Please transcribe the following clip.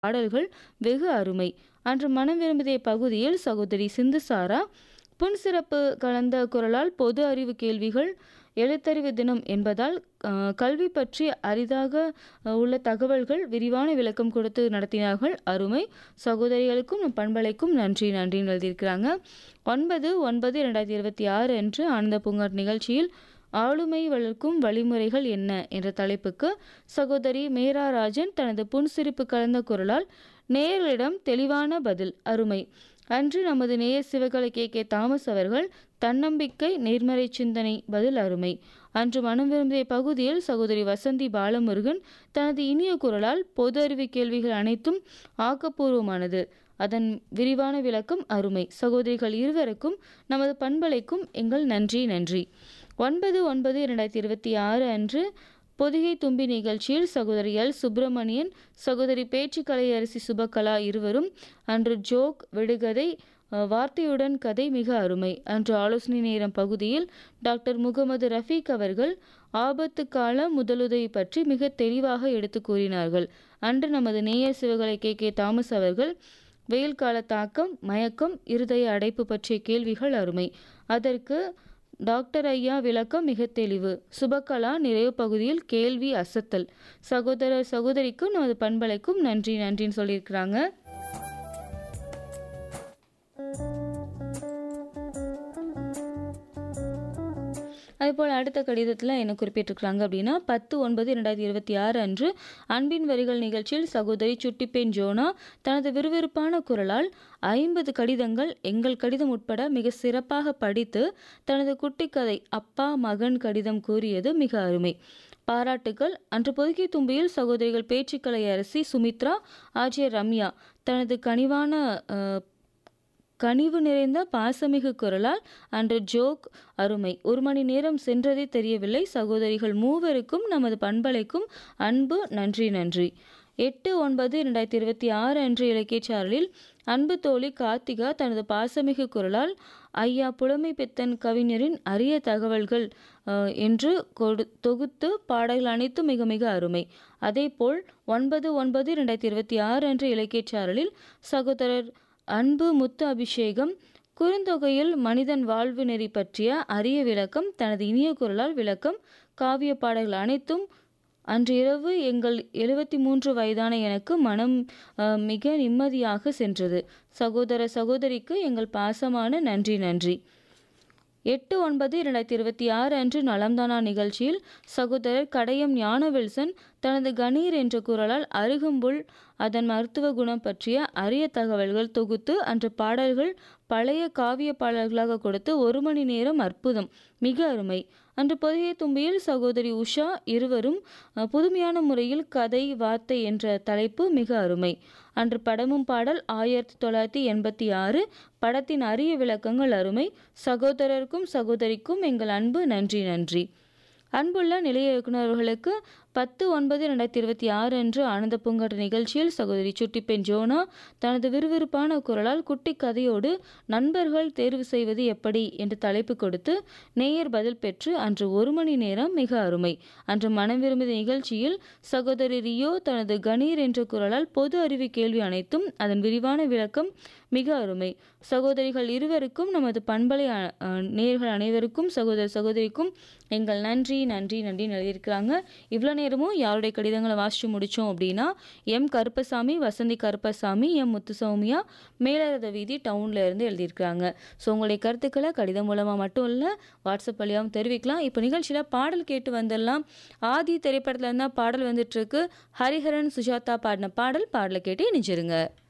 பாடல்கள் வெகு அருமை அன்று மனம் விரும்பிய பகுதியில் சகோதரி சிந்துசாரா புன்சிறப்பு கலந்த குரலால் பொது அறிவு கேள்விகள் எழுத்தறிவு தினம் என்பதால் அஹ், கல்வி பற்றி அரிதாக அஹ், உள்ள தகவல்கள் விரிவான விளக்கம் கொடுத்து நடத்தினார்கள் அருமை சகோதரிகளுக்கும் நம் பண்பலைக்கும் நன்றி நன்றின்னு எழுதியிருக்கிறாங்க ஒன்பது ஒன்பது இரண்டாயிரத்தி இருபத்தி ஆறு அன்று ஆனந்த பூங்காட் நிகழ்ச்சியில் ஆளுமை வளர்க்கும் வழிமுறைகள் என்ன என்ற தலைப்புக்கு சகோதரி மேரா ராஜன் தனது புன்சிரிப்பு கலந்த குரலால் நேயர்களிடம் தெளிவான பதில் அருமை அன்று நமது நேயர் சிவகலை கே கே தாமஸ் அவர்கள் தன்னம்பிக்கை நேர்மறை சிந்தனை பதில் அருமை அன்று மனம் விரும்பிய பகுதியில் சகோதரி வசந்தி பாலமுருகன் தனது இனிய குரலால் பொது அறிவு கேள்விகள் அனைத்தும் ஆக்கப்பூர்வமானது அதன் விரிவான விளக்கம் அருமை சகோதரிகள் இருவருக்கும் நமது பண்பலைக்கும் எங்கள் நன்றி நன்றி ஒன்பது ஒன்பது இரண்டாயிரத்தி இருபத்தி ஆறு அன்று பொதிகை தும்பி நிகழ்ச்சியில் சகோதரி எல் சுப்பிரமணியன் சகோதரி பேச்சுக்கலை அரிசி சுபகலா இருவரும் அன்று ஜோக் விடுகதை அஹ், வார்த்தையுடன் கதை மிக அருமை அன்று ஆலோசனை நேரம் பகுதியில் டாக்டர் முகமது ரஃபீக் அவர்கள் ஆபத்து கால முதலுதவி பற்றி மிக தெளிவாக எடுத்து கூறினார்கள் அன்று நமது நேயர் சிவகலை கே கே தாமஸ் அவர்கள் வெயில் கால தாக்கம் மயக்கம் இருதய அடைப்பு பற்றிய கேள்விகள் அருமை அதற்கு டாக்டர் ஐயா விளக்கம் மிக தெளிவு சுபகலா நிறைவு பகுதியில் கேள்வி அசத்தல் சகோதர சகோதரிக்கும் நமது பண்பலைக்கும் நன்றி நன்றின்னு சொல்லியிருக்கிறாங்க அதேபோல் அடுத்த கடிதத்தில் என்ன குறிப்பிட்டிருக்கிறாங்க அப்படின்னா பத்து ஒன்பது இரண்டாயிரத்தி இருபத்தி ஆறு அன்று அன்பின் வரிகள் நிகழ்ச்சியில் சகோதரி சுட்டிப்பெண் ஜோனா தனது விறுவிறுப்பான குரலால் ஐம்பது கடிதங்கள் எங்கள் கடிதம் உட்பட மிக சிறப்பாக படித்து தனது குட்டி கதை அப்பா மகன் கடிதம் கூறியது மிக அருமை பாராட்டுகள் அன்று பொதுக்கை தும்பியில் சகோதரிகள் பேச்சுக்கலை அரசி சுமித்ரா ஆஜியர் ரம்யா தனது கனிவான அஹ், கனிவு நிறைந்த பாசமிகு குரலால் அன்று ஜோக் அருமை ஒரு மணி நேரம் சென்றதே தெரியவில்லை சகோதரிகள் மூவருக்கும் நமது பண்பலைக்கும் அன்பு நன்றி நன்றி எட்டு ஒன்பது இரண்டாயிரத்தி இருபத்தி ஆறு அன்று இலக்கிய சாரலில் அன்பு தோழி கார்த்திகா தனது பாசமிகு குரலால் ஐயா புலமை பித்தன் கவிஞரின் அரிய தகவல்கள் அஹ், என்று கொடு தொகுத்து பாடல்கள் அனைத்தும் மிக மிக அருமை அதேபோல் ஒன்பது ஒன்பது இரண்டாயிரத்தி இருபத்தி ஆறு அன்று இலக்கிய சாரலில் சகோதரர் அன்பு முத்து அபிஷேகம் குறுந்தொகையில் மனிதன் வாழ்வு நெறி பற்றிய அரிய விளக்கம் தனது இனிய குரலால் விளக்கம் காவிய பாடல்கள் அனைத்தும் அன்று இரவு எங்கள் எழுபத்தி மூன்று வயதான எனக்கு மனம் அஹ், மிக நிம்மதியாக சென்றது சகோதர சகோதரிக்கு எங்கள் பாசமான நன்றி நன்றி எட்டு ஒன்பது இரண்டாயிரத்தி இருபத்தி ஆறு அன்று நலம்தானா நிகழ்ச்சியில் சகோதரர் கடையம் ஞானவில்சன் தனது கணீர் என்ற குரலால் அருகம்புல் அதன் மருத்துவ குணம் பற்றிய அரிய தகவல்கள் தொகுத்து அன்று பாடல்கள் பழைய காவிய பாடல்களாக கொடுத்து ஒரு மணி நேரம் அற்புதம் மிக அருமை அன்று பொதிகை தும்பியில் சகோதரி உஷா இருவரும் அஹ், புதுமையான முறையில் கதை வார்த்தை என்ற தலைப்பு மிக அருமை அன்று படமும் பாடல் ஆயிரத்தி தொள்ளாயிரத்தி எண்பத்தி ஆறு படத்தின் அரிய விளக்கங்கள் அருமை சகோதரருக்கும் சகோதரிக்கும் எங்கள் அன்பு நன்றி நன்றி அன்புள்ள நிலைய இயக்குநர்களுக்கு பத்து ஒன்பது ரெண்டாயிரத்தி இருபத்தி ஆறு அன்று ஆனந்த பூங்காட்டு நிகழ்ச்சியில் சகோதரி சுட்டிப்பெண் ஜோனா தனது விறுவிறுப்பான குரலால் குட்டி கதையோடு நண்பர்கள் தேர்வு செய்வது எப்படி என்று தலைப்பு கொடுத்து நேயர் பதில் பெற்று அன்று ஒரு மணி நேரம் மிக அருமை அன்று மனம் விரும்பிய நிகழ்ச்சியில் சகோதரி ரியோ தனது கணீர் என்ற குரலால் பொது அறிவு கேள்வி அனைத்தும் அதன் விரிவான விளக்கம் மிக அருமை சகோதரிகள் இருவருக்கும் நமது பண்பலை அ- அ- நேயர்கள் அனைவருக்கும் சகோதர சகோதரிக்கும் எங்கள் நன்றி நன்றி நன்றி எழுதியிருக்கிறாங்க இவ்வளோ நேரமும் யாருடைய கடிதங்களை வாசித்து முடித்தோம் அப்படின்னா எம் கருப்பசாமி வசந்தி கருப்பசாமி எம் முத்துசௌமியா மேலரத வீதி டவுன்ல இருந்து எழுதியிருக்கிறாங்க ஸோ உங்களுடைய கருத்துக்களை கடிதம் மூலமாக மட்டும் இல்லை வாட்ஸ்அப் வழியாகவும் தெரிவிக்கலாம் இப்போ நிகழ்ச்சியில் பாடல் கேட்டு வந்துடலாம் ஆதி திரைப்படத்தில் இருந்தால் பாடல் வந்துட்டு இருக்கு ஹரிஹரன் சுஜாதா பாடின பாடல் பாடலை கேட்டு இணைஞ்சிருங்க